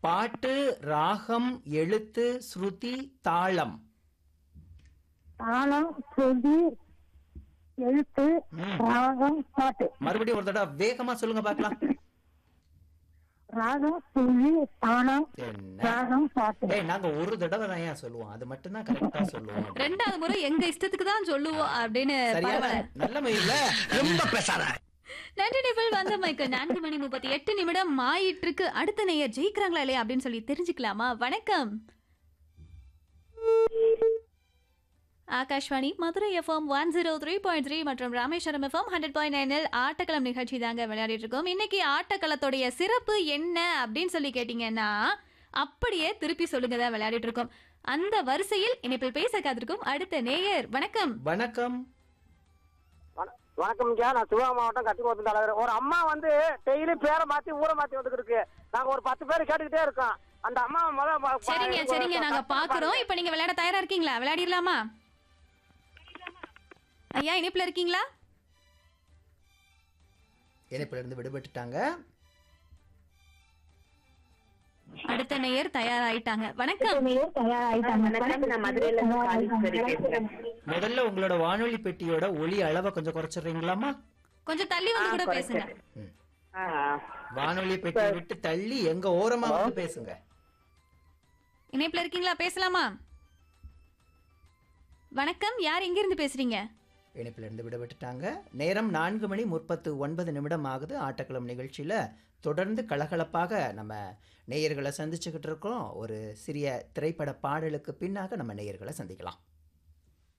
பாட்டு ராகம் எழுத்து ஸ்ருதி தாளம் தாளம் சுருதி எழுத்து ம். ராகம் பாட்டு மறுபடியும் ஒரு தடவை வேகமா சொல்லுங்க பார்க்கலாம் ராகம் சுருதி தாளம் என்ன ராகம் பாட்டு ஏய் நாங்க ஒரு தடவை தான் ஏன் சொல்லுவோம் அது மட்டும் தான் கரெக்டா சொல்லுவோம் ரெண்டாவது முறை எங்க இஷ்டத்துக்கு தான் சொல்லுவோம் அப்படின்னு சரியான பரவாயில்ல. நல்ல மயில ரொம்ப பேசாத நன்றி நிபிள் வந்த மைக்கு நான்கு மணி முப்பத்தி எட்டு நிமிடம் ஆயிட்டு இருக்கு அடுத்த நேயர் ஜெயிக்கிறாங்களா இல்லையா அப்படின்னு சொல்லி தெரிஞ்சுக்கலாமா வணக்கம் Akashvani Madurai FM one zero three point three மற்றும் ராமேஸ்வரம் எஃப்எம் ஹண்ட்ரட் பாயிண்ட் நைனில் ஆட்டக்களம் நிகழ்ச்சி தாங்க விளையாடிட்டு இருக்கோம் இன்னைக்கு ஆட்டக்களத்துடைய சிறப்பு என்ன அப்படின்னு சொல்லி கேட்டீங்கன்னா அப்படியே திருப்பி சொல்லுங்க தான் விளையாடிட்டு இருக்கோம் அந்த வரிசையில் இணைப்பில் பேச காத்திருக்கும் அடுத்த நேயர் வணக்கம் வணக்கம் வண- வணக்கம் ஐயா நான் சிவகங்கை மாவட்டம் கட்டிக்கோத்து தலைவர் ஒரு அம்மா வந்து டெய்லி பேரை மாத்தி ஊரை மாத்தி வந்துட்டு இருக்கு நாங்க ஒரு பத்து பேர் கேட்டுக்கிட்டே இருக்கோம் அந்த அம்மா முத ப- ப- சரிங்க எனக்கு ஒரு சரிங்க நாங்க கஷ்டம் பாக்குறோம் இப்ப நீங்க விளையாட தயாரா இருக்கீங்களா விளையாடிடலாமா ஐயா இணைப்புல இருக்கீங்களா இணைப்புல இருந்து விடுபட்டுட்டாங்க அடுத்த நேயர் தயாராயிட்டாங்க வணக்கம் நான் மதுரையில முதல்ல உங்களோட வானொலி பெட்டியோட ஒலி அளவை கொஞ்சம் குறைச்சிடுறீங்களாமா கொஞ்சம் தள்ளி வந்து கூட பேசுங்க வானொலி பெட்டியை விட்டு தள்ளி எங்க ஓரமா வந்து பேசுங்க இணைப்புல இருக்கீங்களா பேசலாமா வணக்கம் யார் எங்க இருந்து பேசுறீங்க இணைப்புல இருந்து விடுபட்டுட்டாங்க நேரம் நான்கு மணி முப்பத்து ஒன்பது நிமிடம் ஆகுது ஆட்டக்களம் நிகழ்ச்சியில தொடர்ந்து கலகலப்பாக நம்ம நேயர்களை சந்திச்சுக்கிட்டு இருக்கோம் ஒரு சிறிய திரைப்பட பாடலுக்கு பின்னாக நம்ம நேயர்களை சந்திக்கலாம்